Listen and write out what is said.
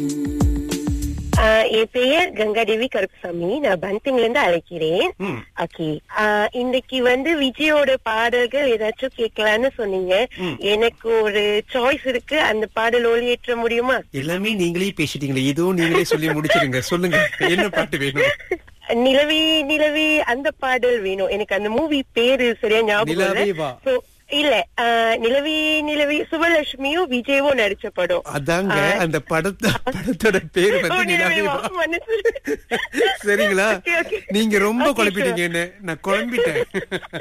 ஆஹ் என் பெயர் கங்காதேவி கருப்புசாமி நான் பந்திங்ல இருந்து அழைக்கிறேன் ம். ஓகே இன்னைக்கு வந்து விஜயோட பாடல்கள் ஏதாச்சும் கேட்கலான்னு சொன்னீங்க ம். எனக்கு ஒரு சாய்ஸ் இருக்கு அந்த பாடல் ஒளியேற்ற முடியுமா எல்லாமே நீங்களே பேசிட்டீங்களே இதுவும் நீங்களே சொல்லி முடிச்சிருங்க சொல்லுங்க என்ன பாட்டு வேணும் நிலவி நிலவி அந்த பாடல் வேணும் எனக்கு அந்த மூவி பேரு சரியா ஞாபகம் நிலவே இல்ல. வா. So, இல்ல ஆஹ் நிலவி நிலவி சுபலட்சுமியும் விஜயவும் நடிச்ச படம் அதாங்க ஆ. அந்த படத்த படத்தோட பேர் ஓ, வந்து நிலவே நிலாவே வா, வா. மனசு. சரிங்களா Okay, okay. நீங்க ரொம்ப Okay, sure. குழப்பிட்டீங்க என்ன நான் குழம்பிட்டேன்